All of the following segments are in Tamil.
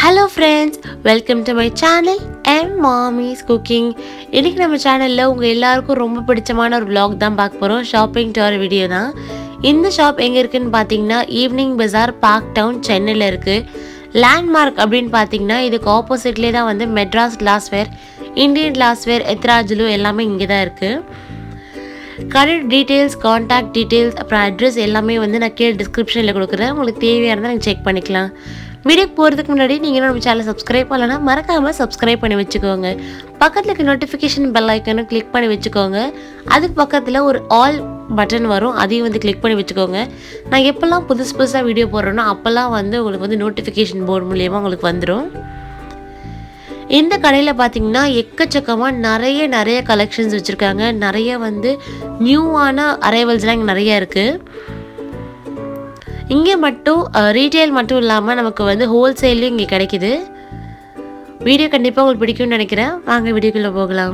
hello friends welcome to my channel M Mami's cooking இன்றைக்கி நம்ம சேனலில் உங்கள் எல்லாருக்கும் ரொம்ப பிடிச்சமான ஒரு vlog தான் பார்க்க போகிறோம் ஷாப்பிங் டூர் வீடியோ தான் இந்த ஷாப் எங்கே இருக்குன்னு பார்த்தீங்கன்னா ஈவினிங் பஜார் பார்க் டவுன் சென்னையில் இருக்குது லேண்ட்மார்க் அப்படின்னு பார்த்தீங்கன்னா இதுக்கு ஆப்போசிட்லேயே தான் வந்து Madras glassware Indian glassware Ethirajulu எல்லாமே இங்கே தான் இருக்குது கடை டீட்டெயில்ஸ் காண்டாக்ட் டீட்டெயில்ஸ் அப்புறம் அட்ரஸ் எல்லாமே வந்து நான் கீழே டிஸ்கிரிப்ஷனில் கொடுக்குறேன் உங்களுக்கு தேவையாக இருந்தால் நீங்கள் செக் பண்ணிக்கலாம் வீடியோக்கு போகிறதுக்கு முன்னாடி நீங்கள் நம்ம சேனலை சப்ஸ்கிரைப் பண்ணலன்னா மறக்காமல் சப்ஸ்கிரைப் பண்ணி வச்சுக்கோங்க பக்கத்தில் இருக்க நோட்டிஃபிகேஷன் பெல் ஐக்கனும் கிளிக் பண்ணி வச்சுக்கோங்க அதுக்கு பக்கத்தில் ஒரு ஆல் பட்டன் வரும் அதையும் வந்து கிளிக் பண்ணி வச்சுக்கோங்க நான் எப்போல்லாம் புதுசு புதுசாக வீடியோ போடுறேனோ அப்போல்லாம் வந்து உங்களுக்கு வந்து நோட்டிஃபிகேஷன் போர்டு மூலியமாக உங்களுக்கு வந்துடும் இந்த கடையில் பார்த்தீங்கன்னா எக்கச்சக்கமாக நிறைய நிறைய கலெக்ஷன்ஸ் வச்சுருக்காங்க நிறைய வந்து நியூவான அரைவல்ஸ்லாம் இங்கே நிறைய இருக்குது இங்கே மட்டும் ரீட்டைல் மட்டும் இல்லாமல் நமக்கு வந்து ஹோல்சேல்லையும் இங்கே கிடைக்குது வீடியோ கண்டிப்பாக உங்களுக்கு பிடிக்கும்னு நினைக்கிறேன் வாங்க வீடியோக்குள்ளே போகலாம்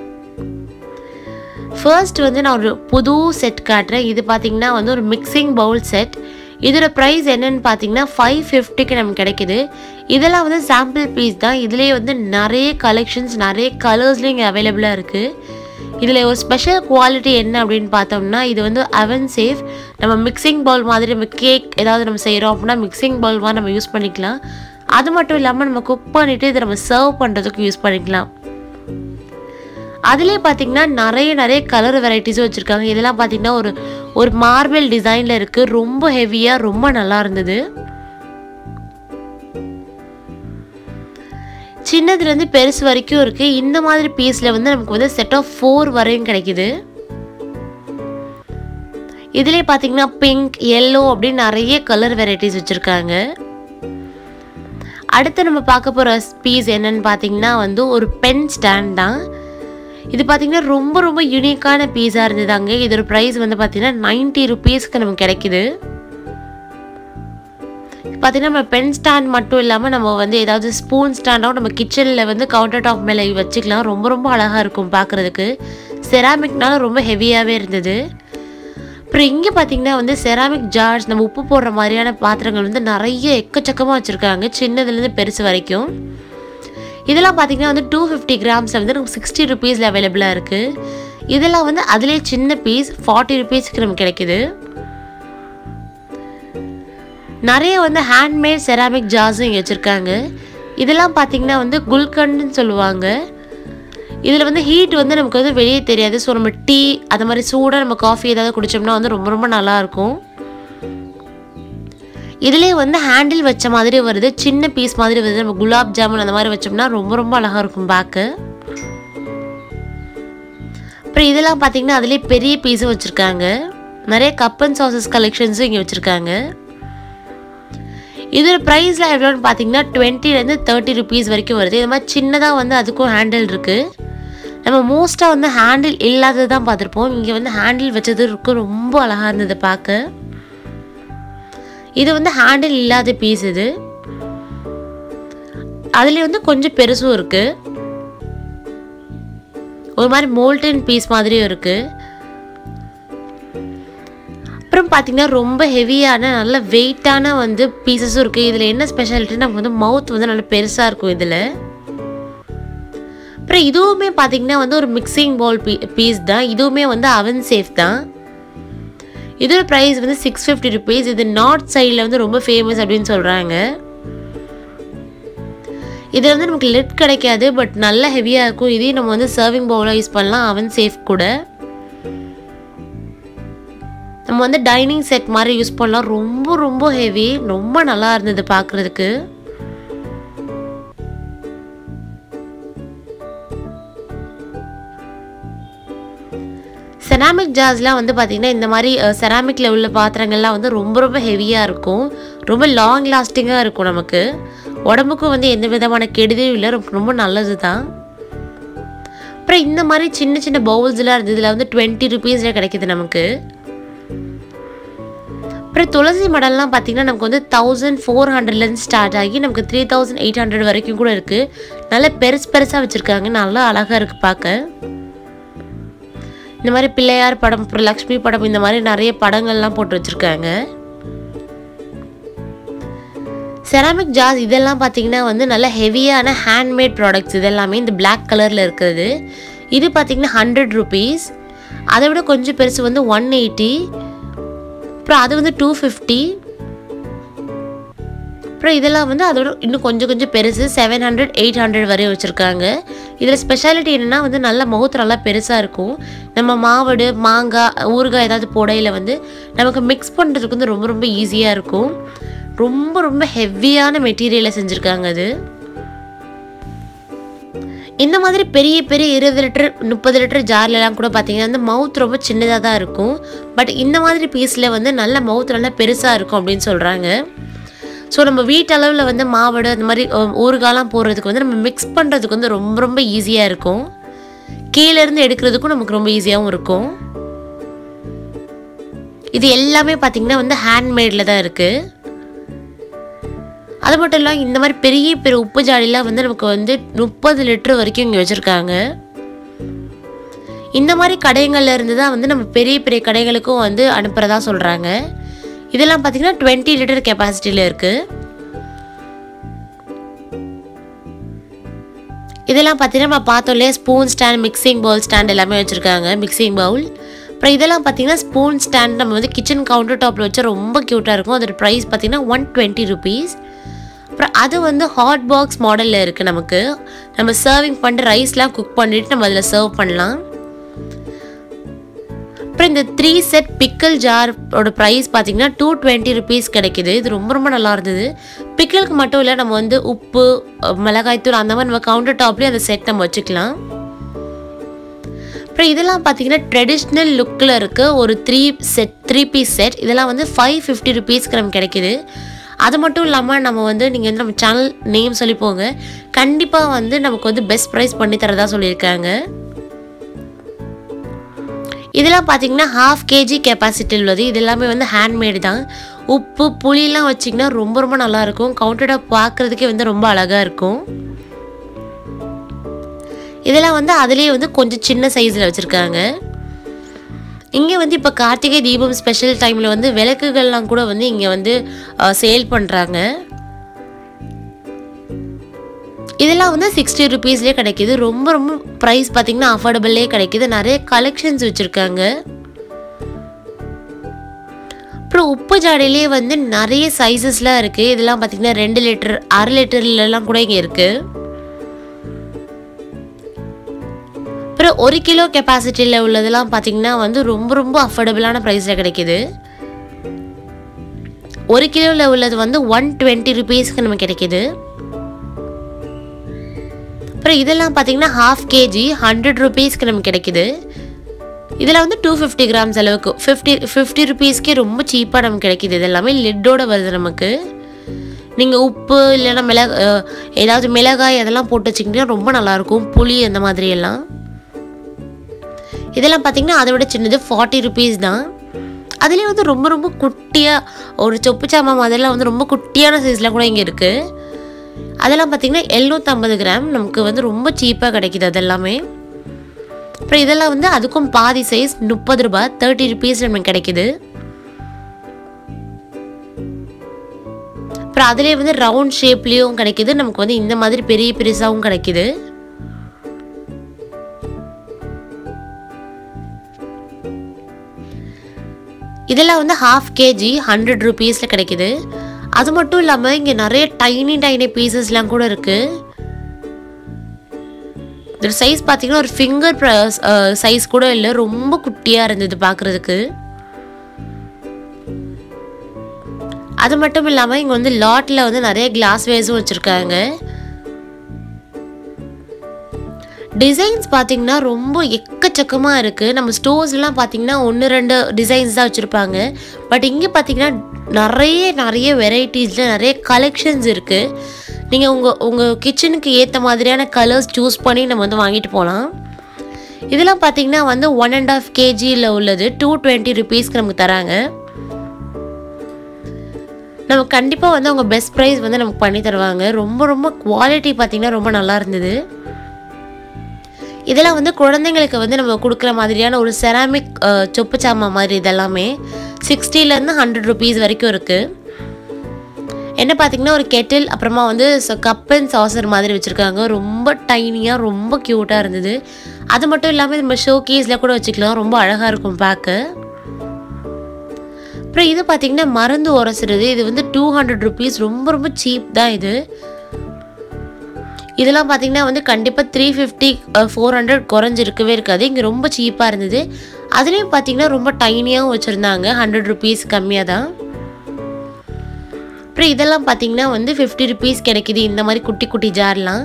ஃபர்ஸ்ட் வந்து நான் ஒரு புது செட் காட்டுறேன் இது பார்த்தீங்கன்னா வந்து ஒரு மிக்சிங் பவுல் செட் இதோட ப்ரைஸ் என்னன்னு பார்த்தீங்கன்னா ஃபைவ் ஃபிஃப்டிக்கு நமக்கு கிடைக்குது இதெல்லாம் வந்து சாம்பிள் பீஸ் தான் இதுலேயே வந்து நிறைய கலெக்ஷன்ஸ் நிறைய கலர்ஸ்லேயும் இங்கே அவைலபிளாக இருக்குது இதில் ஒரு ஸ்பெஷல் குவாலிட்டி என்ன அப்படின்னு பார்த்தோம்னா இது வந்து அவன் சேஃப் நம்ம மிக்சிங் பவுல் மாதிரி நம்ம கேக் ஏதாவது நம்ம செய்கிறோம் அப்படின்னா மிக்சிங் பவுல் மாதிரி நம்ம யூஸ் பண்ணிக்கலாம் அது மட்டும் இல்லாமல் நம்ம குக் பண்ணிவிட்டு இதை நம்ம சர்வ் பண்ணுறதுக்கு யூஸ் பண்ணிக்கலாம் அதுலேயே பார்த்தீங்கன்னா நிறைய நிறைய கலர் வெரைட்டிஸும் வச்சுருக்காங்க இதெல்லாம் பார்த்தீங்கன்னா ஒரு ஒரு மார்பிள் டிசைனில் இருக்குது ரொம்ப ஹெவியாக ரொம்ப நல்லா இருந்தது சின்னதுலேருந்து பெருசு வரைக்கும் இருக்குது இந்த மாதிரி பீஸில் வந்து நமக்கு வந்து செட் ஆஃப் ஃபோர் வரையும் கிடைக்குது இதுலேயே பார்த்தீங்கன்னா பிங்க் எல்லோ அப்படின்னு நிறைய கலர் வெரைட்டிஸ் வச்சுருக்காங்க அடுத்து நம்ம பார்க்க போகிற பீஸ் என்னன்னு பார்த்தீங்கன்னா வந்து ஒரு பென் ஸ்டாண்ட் தான் இது பார்த்தீங்கன்னா ரொம்ப ரொம்ப யூனிக்கான பீஸாக இருந்ததாங்க இதோட ப்ரைஸ் வந்து பார்த்தீங்கன்னா நைன்ட்டி ருபீஸ்க்கு நமக்கு கிடைக்குது பார்த்தீங்கன்னா நம்ம பென் ஸ்டாண்ட் மட்டும் இல்லாமல் நம்ம வந்து ஏதாவது ஸ்பூன் ஸ்டாண்டாகவும் நம்ம கிச்சனில் வந்து கவுண்டர் டாப் மேலே வச்சுக்கலாம் ரொம்ப ரொம்ப அழகாக இருக்கும் பார்க்குறதுக்கு செராமிக்னால ரொம்ப ஹெவியாகவே இருந்தது அப்புறம் இங்கே பார்த்தீங்கன்னா வந்து செராமிக் ஜார்ஸ் நம்ம உப்பு போடுற மாதிரியான பாத்திரங்கள் வந்து நிறைய எக்கச்சக்கமாக வச்சுருக்காங்க சின்னதுலேருந்து பெருசு வரைக்கும் இதெல்லாம் பார்த்தீங்கன்னா வந்து டூ ஃபிஃப்டி கிராம்ஸ் வந்து நமக்கு சிக்ஸ்டி ருபீஸில் அவைலபிளாக இருக்குது இதெல்லாம் வந்து அதுலேயே சின்ன பீஸ் ஃபார்ட்டி ருபீஸ்க்கு நமக்கு கிடைக்குது நிறைய வந்து ஹேண்ட்மேட் செராமிக் ஜார்ஸும் இங்கே வச்சுருக்காங்க இதெல்லாம் பார்த்தீங்கன்னா வந்து குல்கண்டுன்னு சொல்லுவாங்க இதில் வந்து ஹீட் வந்து நமக்கு வந்து வெளியே தெரியாது ஸோ நம்ம டீ அது மாதிரி சூடாக நம்ம காஃபி ஏதாவது குடித்தோம்னா வந்து ரொம்ப ரொம்ப நல்லாயிருக்கும் இதுலேயே வந்து ஹேண்டில் வச்ச மாதிரி வருது சின்ன பீஸ் மாதிரி வருது நம்ம குலாப் ஜாமுன் அந்த மாதிரி வச்சோம்னா ரொம்ப ரொம்ப அழகாக இருக்கும் பேக்கு அப்புறம் இதெல்லாம் பார்த்தீங்கன்னா அதுலேயே பெரிய பீஸும் வச்சுருக்காங்க நிறைய கப் அண்ட் சாசஸ் கலெக்ஷன்ஸும் இங்கே வச்சுருக்காங்க இதோட ப்ரைஸ்லாம் எவ்வளோன்னு பார்த்தீங்கன்னா டுவெண்ட்டிலேருந்து தேர்ட்டி ருபீஸ் வரைக்கும் வருது இது மாதிரி சின்னதாக வந்து அதுக்கும் ஹேண்டில் இருக்குது நம்ம மோஸ்ட்டாக வந்து ஹேண்டில் இல்லாதது தான் பார்த்துருப்போம் இங்கே வந்து ஹேண்டில் வச்சது இருக்கும் ரொம்ப அழகாக இருந்தது பார்க்க இது வந்து ஹேண்டில் இல்லாத பீஸ் இது அதுலேயே வந்து கொஞ்சம் பெருசும் இருக்குது ஒரு மாதிரி மோல்டன் பீஸ் மாதிரியும் இருக்குது அப்புறம் பார்த்தீங்கன்னா ரொம்ப ஹெவியான நல்ல வெயிட்டான வந்து பீசஸும் இருக்குது இதில் என்ன ஸ்பெஷாலிட்டி நமக்கு வந்து மவுத் வந்து நல்ல பெருசாக இருக்கும் இதில் அப்புறம் இதுவுமே பார்த்தீங்கன்னா வந்து ஒரு மிக்சிங் பவுல் பீ பீஸ் தான் இதுவுமே வந்து அவன் சேஃப் தான் இதோட ப்ரைஸ் வந்து சிக்ஸ் ஃபிஃப்டி ருபீஸ் இது நார்த் சைடில் வந்து ரொம்ப ஃபேமஸ் அப்படின்னு சொல்கிறாங்க இது வந்து நமக்கு லெட் கிடைக்காது பட் நல்ல ஹெவியாக இருக்கும் இதையும் நம்ம வந்து சர்விங் பவுலாக யூஸ் பண்ணலாம் அவன் சேஃப் கூட நம்ம வந்து டைனிங் செட் மாதிரி யூஸ் பண்ணலாம் ரொம்ப ரொம்ப ஹெவி ரொம்ப நல்லா இருந்தது பார்க்குறதுக்கு செராமிக் ஜார்ஸ்லாம் வந்து பார்த்திங்கன்னா இந்த மாதிரி செராமிக்கில் உள்ள பாத்திரங்கள்லாம் வந்து ரொம்ப ரொம்ப ஹெவியாக இருக்கும் ரொம்ப லாங் லாஸ்டிங்காக இருக்கும் நமக்கு உடம்புக்கும் வந்து எந்த விதமான கெடுதியும் இல்லை ரொம்ப ரொம்ப நல்லது தான் அப்புறம் இந்த மாதிரி சின்ன சின்ன பவுல்ஸ்லாம் இருந்தது இதில் வந்து டுவெண்ட்டி ருபீஸில் கிடைக்கிது நமக்கு அப்புறம் துளசி மடல்லாம் பார்த்திங்கன்னா நமக்கு வந்து தௌசண்ட் ஃபோர் ஹண்ட்ரட்லேருந்து ஸ்டார்ட் ஆகி நமக்கு த்ரீ தௌசண்ட் எயிட் ஹண்ட்ரட் வரைக்கும் கூட இருக்குது நல்லா பெருசு பெருசாக வச்சுருக்காங்க நல்லா அழகாக இருக்குது பார்க்க இந்த மாதிரி பிள்ளையார் படம் அப்புறம் லக்ஷ்மி படம் இந்த மாதிரி நிறைய படங்கள்லாம் போட்டு வச்சுருக்காங்க செராமிக் ஜார்ஸ் இதெல்லாம் பார்த்தீங்கன்னா வந்து நல்ல ஹெவியான ஹேண்ட்மேட் ப்ராடக்ட்ஸ் இதெல்லாமே இந்த Black கலரில் இருக்கிறது இது பார்த்தீங்கன்னா ஹண்ட்ரட் ருபீஸ் அதை விட கொஞ்சம் பெருசு வந்து ஒன் எயிட்டி அப்புறம் அது வந்து டூ ஃபிஃப்டி அப்புறம் இதெல்லாம் வந்து அதோட இன்னும் கொஞ்சம் கொஞ்சம் பெருசு செவன் ஹண்ட்ரட் எயிட் ஹண்ட்ரட் வரையும் வச்சுருக்காங்க இதில் ஸ்பெஷாலிட்டி என்னென்னா வந்து நல்லா முகத்து நல்லா பெருசாக இருக்கும் நம்ம மாவடு மாங்காய் ஊறுகாய் ஏதாவது போடையில் வந்து நமக்கு மிக்ஸ் பண்ணுறதுக்கு வந்து ரொம்ப ரொம்ப ஈஸியாக இருக்கும் ரொம்ப ரொம்ப ஹெவியான மெட்டீரியலை செஞ்சுருக்காங்க அது இந்த மாதிரி பெரிய பெரிய இருபது லிட்டர் முப்பது லிட்டர் ஜார்லலாம் கூட பார்த்தீங்கன்னா வந்து மவுத் ரொம்ப சின்னதாக தான் இருக்கும் பட் இந்த மாதிரி பீஸில் வந்து நல்ல மவுத் நல்லா பெருசாக இருக்கும் அப்படின்னு சொல்கிறாங்க ஸோ நம்ம வீட்டளவில் வந்து மாவடு அந்த மாதிரி அஹ், ஊறுகாலாம் போடுறதுக்கு வந்து நம்ம மிக்ஸ் பண்ணுறதுக்கு வந்து ரொம்ப ரொம்ப ஈஸியாக இருக்கும் கீழேருந்து எடுக்கிறதுக்கும் நமக்கு ரொம்ப ஈஸியாகவும் இருக்கும் இது எல்லாமே பார்த்தீங்கன்னா வந்து ஹேண்ட்மேடில் தான் இருக்குது அது மட்டும் இல்லாமல் இந்த மாதிரி பெரிய பெரிய உப்பு ஜாடிலாம் வந்து நமக்கு வந்து முப்பது லிட்டர் வரைக்கும் இங்கே வச்சுருக்காங்க இந்த மாதிரி கடைகள்ல இருந்து தான் வந்து நம்ம பெரிய பெரிய கடைகளுக்கும் வந்து அனுப்புகிறதா சொல்கிறாங்க இதெல்லாம் பார்த்தீங்கன்னா டுவெண்ட்டி லிட்டர் கெப்பாசிட்டியில் இருக்குது இதெல்லாம் பார்த்தீங்கன்னா நம்ம பார்த்தோம் இல்லையா spoon stand mixing bowl stand எல்லாமே வச்சுருக்காங்க மிக்சிங் பவுல் அப்புறம் இதெல்லாம் பார்த்தீங்கன்னா ஸ்பூன் ஸ்டாண்ட் நம்ம வந்து கிச்சன் கவுண்டர் டாப்பில் வச்சா ரொம்ப க்யூட்டாக இருக்கும் அதோட ப்ரைஸ் பார்த்தீங்கன்னா ஒன் டுவெண்ட்டி ருபீஸ் அப்புறம் அது வந்து ஹாட் பாக்ஸ் மாடலில் இருக்குது நமக்கு நம்ம சர்விங் பண்ணிட்டு ரைஸ்லாம் குக் பண்ணிவிட்டு நம்ம அதில் சர்வ் பண்ணலாம் அப்புறம் இந்த த்ரீ செட் பிக்கல் ஜாரோட ப்ரைஸ் பார்த்தீங்கன்னா டூ டுவெண்ட்டி ருபீஸ் கிடைக்குது இது ரொம்ப ரொம்ப நல்லா இருந்தது பிக்கலுக்கு மட்டும் இல்லை நம்ம வந்து உப்பு அஹ், மிளகாய்த்தூள் அந்த மாதிரி நம்ம கவுண்டர் டாப்லேயும் அந்த செட் நம்ம வச்சுக்கலாம் அப்புறம் இதெல்லாம் பார்த்தீங்கன்னா ட்ரெடிஷ்னல் லுக்கில் இருக்க ஒரு three set three piece set இதெல்லாம் வந்து ஃபைவ் ஃபிஃப்டி ருபீஸ்க்கு நமக்கு கிடைக்குது அது மட்டும் இல்லாமல் நம்ம வந்து நீங்கள் வந்து நம்ம சேனல் நேம் சொல்லி போங்க கண்டிப்பாக வந்து நமக்கு வந்து பெஸ்ட் ப்ரைஸ் பண்ணி தரதா சொல்லியிருக்காங்க இதெல்லாம் பார்த்தீங்கன்னா ஹாஃப் கேஜி கெப்பாசிட்டி உள்ளது இது எல்லாமே வந்து ஹேண்ட்மேடு தான் உப்பு புளியெல்லாம் வச்சிங்கன்னா ரொம்ப ரொம்ப நல்லா இருக்கும் கவுண்டர் டாப் பார்க்குறதுக்கே வந்து ரொம்ப அழகாக இருக்கும் இதெல்லாம் வந்து அதுலேயே வந்து கொஞ்சம் சின்ன சைஸில் வச்சுருக்காங்க இங்கே வந்து இப்போ கார்த்திகை தீபம் ஸ்பெஷல் டைமில் வந்து விளக்குகள்லாம் கூட வந்து இங்கே வந்து சேல் பண்ணுறாங்க இதெல்லாம் வந்து சிக்ஸ்டி ருபீஸ்லேயே கிடைக்கிது ரொம்ப ரொம்ப ப்ரைஸ் பார்த்தீங்கன்னா அஃபோர்டபுள்லேயே கிடைக்கிது நிறைய கலெக்ஷன்ஸ் வச்சுருக்காங்க அப்புறம் உப்பு ஜாடியிலே வந்து நிறைய சைஸஸ்லாம் இருக்குது இதெல்லாம் பார்த்தீங்கன்னா ரெண்டு லிட்டர் அரை லிட்டர்லலாம் கூட இங்கே இருக்குது அப்புறம் ஒரு கிலோ கெப்பாசிட்டியில் உள்ளதெல்லாம் பார்த்தீங்கன்னா வந்து ரொம்ப ரொம்ப அஃபோர்டபுளான ப்ரைஸில் கிடைக்கிது ஒரு கிலோவில் உள்ளது வந்து ஒன் டுவெண்ட்டி ருபீஸ்க்கு நமக்கு கிடைக்கிது அப்புறம் இதெல்லாம் பார்த்தீங்கன்னா ஹாஃப் கேஜி ஹண்ட்ரட் ருபீஸ்க்கு நமக்கு கிடைக்குது இதில் வந்து டூ ஃபிஃப்டி கிராம்ஸ் அளவுக்கு ஃபிஃப்டி ஃபிஃப்டி ருபீஸ்க்கே ரொம்ப சீப்பாக நமக்கு கிடைக்கிது இது எல்லாமே லிட்டோட வருது நமக்கு நீங்கள் உப்பு இல்லைன்னா மிளகு அஹ், ஏதாவது மிளகாய் அதெல்லாம் போட்டு வச்சிங்கன்னா ரொம்ப நல்லாயிருக்கும் புளி அந்த மாதிரி எல்லாம் இதெல்லாம் பார்த்தீங்கன்னா அதை விட சின்னது ஃபார்ட்டி ருபீஸ் தான் அதுலேயே வந்து ரொம்ப ரொம்ப குட்டியாக ஒரு சொப்பு சாமான் மாதிரிலாம் வந்து ரொம்ப குட்டியான சைஸ்லாம் கூட இங்கே இருக்குது அதெல்லாம் பார்த்தீங்கன்னா எழுநூற்றம்பது கிராம் நமக்கு வந்து ரொம்ப சீப்பாக கிடைக்குது அதெல்லாமே அப்புறம் இதெல்லாம் வந்து அதுக்கும் பாதி சைஸ் முப்பது ரூபாய் தேர்ட்டி ருபீஸ் நமக்கு கிடைக்குது அப்புறம் அதுலேயே வந்து ரவுண்ட் ஷேப்லேயும் கிடைக்குது நமக்கு வந்து இந்த மாதிரி பெரிய பெருசாகவும் கிடைக்குது இதெல்லாம் வந்து ஹாஃப் கேஜி ஹண்ட்ரட் ருபீஸில் கிடைக்குது அது மட்டும் இல்லாமல் இங்கே நிறைய டைனி டைனி பீசஸ்லாம் கூட இருக்குது இதோட சைஸ் பார்த்தீங்கன்னா ஒரு ஃபிங்கர் சைஸ் கூட இல்லை ரொம்ப குட்டியாக இருந்தது பார்க்குறதுக்கு அது மட்டும் இல்லாமல் இங்கே வந்து லாட்டில் வந்து நிறைய கிளாஸ் வேஸும் வச்சுருக்காங்க டிசைன்ஸ் பார்த்தீங்கன்னா ரொம்ப எக்கச்சக்கமாக இருக்குது நம்ம ஸ்டோர்ஸ்லாம் பார்த்தீங்கன்னா ஒன்று ரெண்டு டிசைன்ஸ் தான் வச்சுருப்பாங்க பட் இங்கே பார்த்தீங்கன்னா நிறைய நிறைய வெரைட்டிஸில் நிறைய கலெக்ஷன்ஸ் இருக்குது நீங்கள் உங்கள் உங்கள் கிச்சனுக்கு ஏற்ற மாதிரியான கலர்ஸ் சூஸ் பண்ணி நம்ம வந்து வாங்கிட்டு போகலாம் இதெல்லாம் பார்த்தீங்கன்னா வந்து ஒன் அண்ட் ஆஃப் கேஜியில் உள்ளது டூ டுவெண்ட்டி ருபீஸ்க்கு நமக்கு தராங்க நம்ம கண்டிப்பாக வந்து அவங்க பெஸ்ட் ப்ரைஸ் வந்து நமக்கு பண்ணி தருவாங்க ரொம்ப ரொம்ப குவாலிட்டி பார்த்தீங்கன்னா ரொம்ப நல்லா இருந்தது இதெல்லாம் வந்து குழந்தைங்களுக்கு வந்து நம்ம கொடுக்குற மாதிரியான ஒரு செராமிக் சொப்பு சாமான் மாதிரி இதெல்லாமே சிக்ஸ்டிலேருந்து ஹண்ட்ரட் ருபீஸ் வரைக்கும் இருக்குது என்ன பார்த்தீங்கன்னா ஒரு கெட்டில் அப்புறமா வந்து கப் அண்ட் சாசர் மாதிரி வச்சுருக்காங்க ரொம்ப டைனியாக ரொம்ப க்யூட்டாக இருந்தது அது மட்டும் இல்லாமல் நம்ம ஷோ கேஸில் கூட வச்சுக்கலாம் ரொம்ப அழகாக இருக்கும் பார்க்க அப்புறம் இது பார்த்தீங்கன்னா மருந்து உரசுறது இது வந்து டூ ஹண்ட்ரட் ருபீஸ் ரொம்ப ரொம்ப சீப் தான் இது இதெல்லாம் பார்த்தீங்கன்னா வந்து கண்டிப்பாக த்ரீ ஃபிஃப்டி ஃபோர் ஹண்ட்ரட் குறைஞ்சிருக்கவே இருக்காது இங்கே ரொம்ப சீப்பாக இருந்தது அதுலேயும் பார்த்தீங்கன்னா ரொம்ப டைனியாகவும் வச்சுருந்தாங்க ஹண்ட்ரட் ருபீஸ் கம்மியாக தான் அப்புறம் இதெல்லாம் பார்த்தீங்கன்னா வந்து ஃபிஃப்டி ருபீஸ் கிடைக்குது இந்த மாதிரி குட்டி குட்டி ஜார்லாம்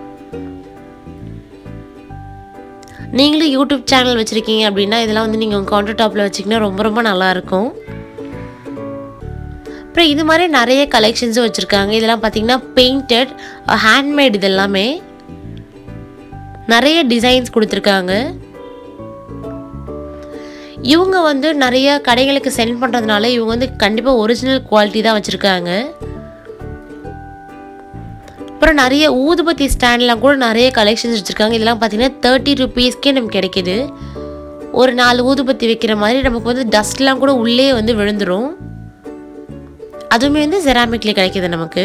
நீங்களும் யூடியூப் சேனல் வச்சுருக்கீங்க அப்படின்னா இதெல்லாம் வந்து நீங்கள் உங்கள் கவுண்டர் டாப்பில் வச்சிங்கன்னா ரொம்ப ரொம்ப நல்லாயிருக்கும் அப்புறம் இது மாதிரி நிறைய கலெக்ஷன்ஸும் வச்சுருக்காங்க இதெல்லாம் பார்த்தீங்கன்னா பெயிண்டட் ஹேண்ட்மேட் இது எல்லாமே நிறைய டிசைன்ஸ் கொடுத்துருக்காங்க இவங்க வந்து நிறைய கடைகளுக்கு சென்ட் பண்ணுறதுனால இவங்க வந்து கண்டிப்பாக ஒரிஜினல் குவாலிட்டி தான் வச்சுருக்காங்க அப்புறம் நிறைய ஊதுபத்தி ஸ்டாண்ட்லாம் கூட நிறைய கலெக்ஷன்ஸ் வச்சுருக்காங்க இதெல்லாம் பார்த்தீங்கன்னா தேர்ட்டி ருபீஸ்க்கே நமக்கு கிடைக்கிது ஒரு நாலு ஊதுபத்தி வைக்கிற மாதிரி நமக்கு வந்து டஸ்ட்லாம் கூட உள்ளே வந்து விழுந்துடும் அதுவுமே வந்து செராமிக்ல கிடைக்கிது நமக்கு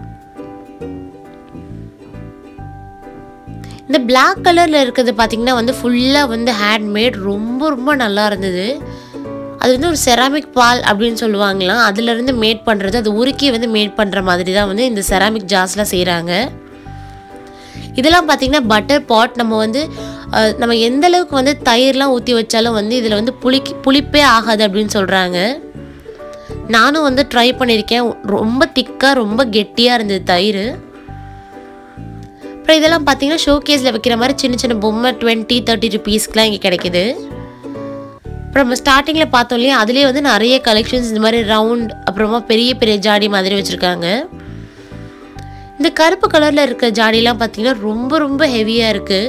இந்த பிளாக் கலரில் இருக்கிறது பார்த்தீங்கன்னா வந்து ஃபுல்லாக வந்து ஹேண்ட்மேட் ரொம்ப ரொம்ப நல்லா இருந்தது அது வந்து ஒரு செராமிக் பால் அப்படின்னு சொல்லுவாங்களாம் அதுலேருந்து மேட் பண்ணுறது அது உருக்கி வந்து மேட் பண்ணுற மாதிரி தான் வந்து இந்த செராமிக் ஜாஸ்லாம் செய்கிறாங்க இதெல்லாம் பார்த்தீங்கன்னா பட்டர் பாட் நம்ம வந்து அஹ், நம்ம எந்த அளவுக்கு வந்து தயிர்லாம் ஊற்றி வச்சாலும் வந்து இதில் வந்து புளிக்கு புளிப்பே ஆகாது அப்படின்னு சொல்கிறாங்க நானும் வந்து ட்ரை பண்ணியிருக்கேன் ரொம்ப திக்காக ரொம்ப கெட்டியாக இருந்தது தயிர் அப்புறம் இதெல்லாம் பார்த்தீங்கன்னா ஷோகேஸில் வைக்கிற மாதிரி சின்ன சின்ன பொம்மை டுவெண்ட்டி தேர்ட்டி ருபீஸ்க்குலாம் இங்கே கிடைக்குது அப்புறம் நம்ம ஸ்டார்டிங்கில் பார்த்தோம் இல்லையா அதுலேயே வந்து நிறைய கலெக்ஷன்ஸ் இந்த மாதிரி ரவுண்ட் அப்புறமா பெரிய பெரிய ஜாடி மாதிரி வச்சுருக்காங்க இந்த கருப்பு கலரில் இருக்க ஜாடிலாம் பார்த்தீங்கன்னா ரொம்ப ரொம்ப ஹெவியாக இருக்குது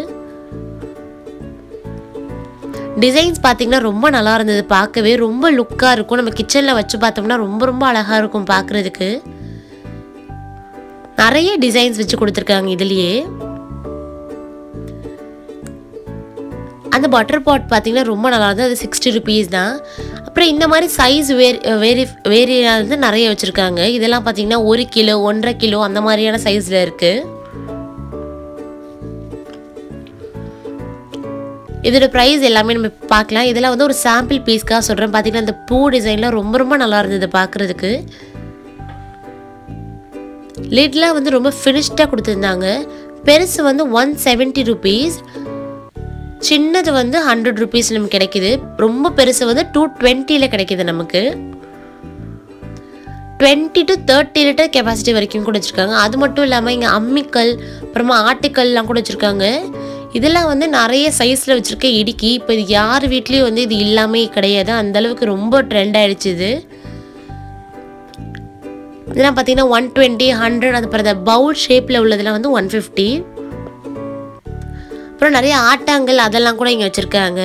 டிசைன்ஸ் பார்த்தீங்கன்னா ரொம்ப நல்லா இருந்தது பார்க்கவே ரொம்ப லுக்காக இருக்கும் நம்ம கிச்சனில் வச்சு பார்த்தோம்னா ரொம்ப ரொம்ப அழகாக இருக்கும் பார்க்குறதுக்கு நிறைய டிசைன்ஸ் வச்சு கொடுத்துருக்காங்க இதுலேயே அந்த பட்டர் பாட் பார்த்தீங்கன்னா ரொம்ப நல்லா இருந்தது அது சிக்ஸ்டி ருபீஸ் தான் அப்புறம் இந்த மாதிரி சைஸ் வேரி வேரி வேரியாக வந்து நிறைய வச்சுருக்காங்க இதெல்லாம் பார்த்தீங்கன்னா ஒரு கிலோ ஒன்றரை கிலோ அந்த மாதிரியான சைஸில் இருக்குது இதோட ப்ரைஸ் எல்லாமே நம்ம பார்க்கலாம் இதெல்லாம் வந்து ஒரு சாம்பிள் பீஸ்க்காக சொல்கிறேன் பார்த்தீங்கன்னா இந்த பூ டிசைன்லாம் ரொம்ப ரொம்ப நல்லா இருந்தது பார்க்குறதுக்கு லிட்லாம் வந்து ரொம்ப ஃபினிஷ்டாக கொடுத்துருந்தாங்க பெருசு வந்து ஒன் செவன்ட்டி ருபீஸ் சின்னது வந்து ஹண்ட்ரட் ருபீஸ் நமக்கு கிடைக்குது ரொம்ப பெருசு வந்து டூ டுவெண்ட்டியில் கிடைக்குது நமக்கு twenty to thirty litre capacity வரைக்கும் கூட வச்சுருக்காங்க அது மட்டும் இல்லாமல் இங்கே அம்மிக்கல் அப்புறமா ஆட்டுக்கல்லாம் கூட வச்சுருக்காங்க இதெல்லாம் வந்து நிறைய சைஸில் வச்சுருக்க இடுக்கி இப்போ இது யார் வீட்லேயும் வந்து இது இல்லாமே கிடையாது அந்த அளவுக்கு ரொம்ப ட்ரெண்ட் ஆயிடுச்சு இது இதெல்லாம் பார்த்தீங்கன்னா ஒன் டுவெண்ட்டி ஹண்ட்ரட் அது பிறகு பவுல் ஷேப்பில் உள்ளதெல்லாம் வந்து ஒன் ஃபிஃப்டி அப்புறம் நிறைய ஆட்டாங்கல் அதெல்லாம் கூட இங்கே வச்சுருக்காங்க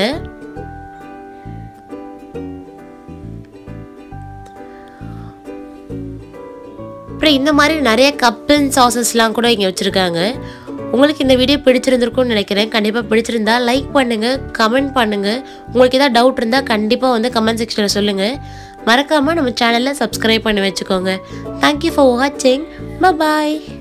அப்புறம் இந்த மாதிரி நிறைய கப் அண்ட் சாசஸ்லாம் கூட இங்கே வச்சுருக்காங்க உங்களுக்கு இந்த வீடியோ பிடிச்சிருந்திருக்கும்னு நினைக்கிறேன் கண்டிப்பாக பிடிச்சிருந்தா லைக் பண்ணுங்கள் கமெண்ட் பண்ணுங்கள் உங்களுக்கு ஏதாவது டவுட் இருந்தால் கண்டிப்பாக வந்து கமெண்ட் செக்ஷனில் சொல்லுங்கள் மறக்காமல் நம்ம சேனலை சப்ஸ்கிரைப் பண்ணி வச்சுக்கோங்க தேங்க்யூ ஃபார் வாட்சிங் பாய்